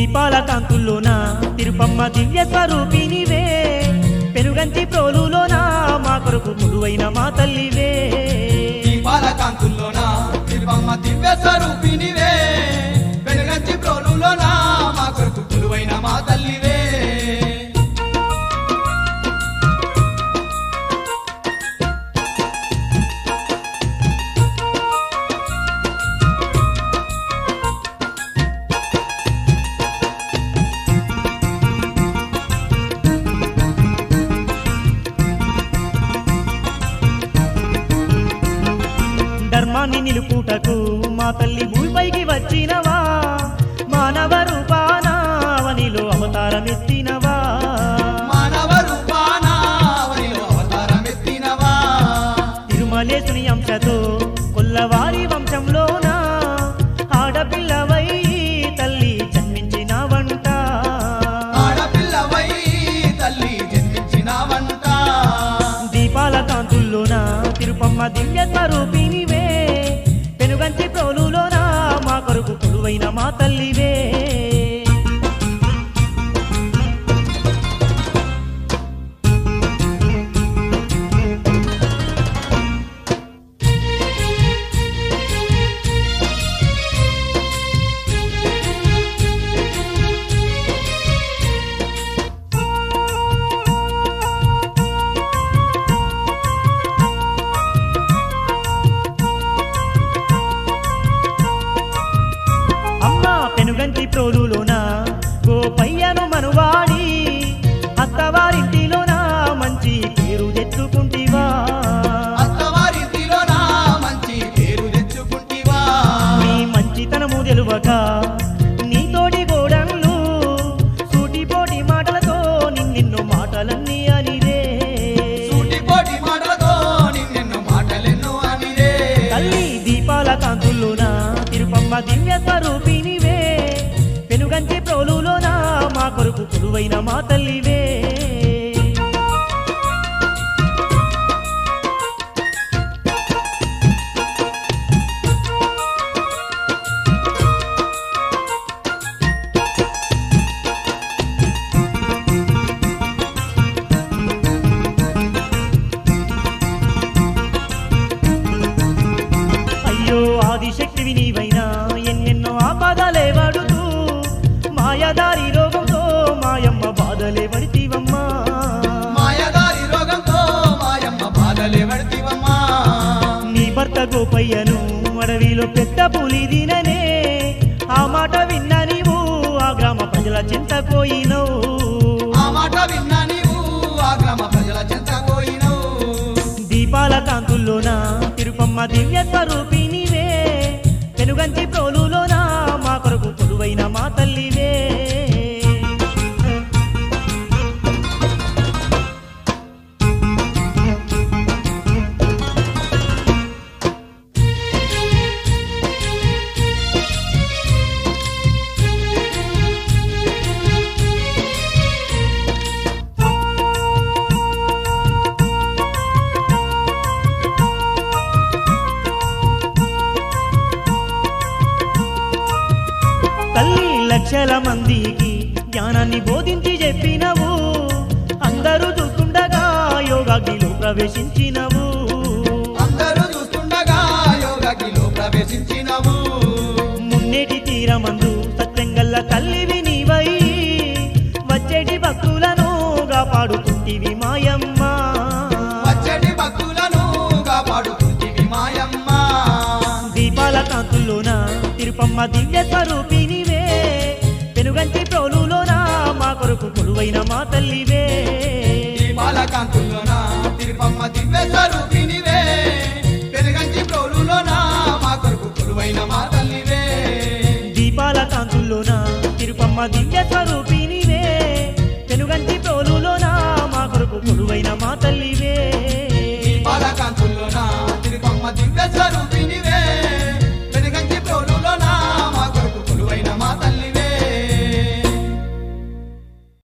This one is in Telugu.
దీపాల కాంతుల్లోన తిరుపమ్మ దివ్య స్వరూపినివే పెనుగంచి ప్రోలులోన మా కొరకు కొలువైన మా తల్లివే దీపాల కాంతుల్లోన తిరుపమ్మ దివ్య స్వరూపినివే వెనుగంచి ప్రోలులోన మా కొరకు కొలువైన మా తల్లివే ధర్మాన్ని నిలుపుటకు మా తల్లి భూమిపైకి వచ్చినవా మానవ రూపానావనిలో అవతారమెత్తినవా మానవ రూపాన అవనిలో అవతారమెత్తినవా తిరుమలేసుని అంశతో కొల్లవారి వంశంలోన ఆడపిల్లవై తల్లి జన్మించినవంట ఆడపిల్లవై తల్లి జన్మించినవంట దీపాల కాంతుల్లోన తిరుపమ్మ దివ్య స్వరూపినివే పెనుగంచి ప్రోలులోన మా కొరకు కొలువైన మా తల్లివే అమ్మ పెనుగంటి ప్రోలులోన గోపయ్యను మనువాడి అత్తవారింటిలోన మంచి పేరు తెచ్చుకుంటివా అత్తవారింటిలోన మంచి పేరు తెచ్చుకుంటివా నీ మంచితనము తెలువక నీ తోడి గోడన్లు సూటిపోటి మాటలతో నిన్నెన్నో మాటలన్నీ అనిరే సూటిపోటి మాటలతో నిన్నెన్నో మాటలెన్నో అనిరే తల్లి దీపాల కాంతుల్లోన తిరుపమ్మ దివ్య స్వరూపినివే పెనుగంచి ప్రోలులోన మా కొరకు కొలువైన మా తల్లివే అయ్యో ఆదిశక్తివి నీవైనా ఎన్నెన్నో ఆపదలే పడుతూ మాయదారి రోగంతో మాయమ్మ బాధలే పడితీవమ్మా మాయదారి రోగంతో మాయమ్మ బాధలే పడితివమ్మా నీ భర్త గోపయ్యను అడవిలో పెద్ద పులి దిననే ఆ మాట విన్నా నీవు ఆ గ్రామ ప్రజల చింతపోయినవు ఆ మాట విన్నా నీవు ఆ గ్రామ ప్రజల చెంతపోయినవు దీపాల కాంతుల్లోన తిరుపమ్మ దివ్య స్వరూపినివే పెనుగంచి ప్రోలులోన మా కొరకు కొలువైన మా తల్లివే తల్లి లక్షల మందికి జ్ఞానాన్ని బోధించి చెప్పినవు అందరూ చూస్తుండగా యోగాగ్నిలో ప్రవేశించినవు అందరూ చూస్తుండగా యోగకిలో ప్రవేశించినవు మున్నేటి తీరమందు సత్యంగల్ల తల్లివి నీవై వచ్చేటి భక్తులను కాపాడుతుంటివి మాయమ్మ వచ్చటి భక్తులను కాపాడుతుంటివి మాయమ్మ దీపాల కాంతుల్లోన తిరుపమ్మ దివ్య స్వరూపినివే పెనుగంటి ప్రోలులోన మా కొరకు కొలువైన మా తల్లివే దీపాల కాంతుల్లోన తిరుపమ్మ దివ్య స్వరూపినివే పెరుగంచి ప్రోలులోన మా కొరకు కొలువైన మా తల్లివే దీపాల కాంతుల్లోన తిరుపమ్మ దివ్య స్వరూపి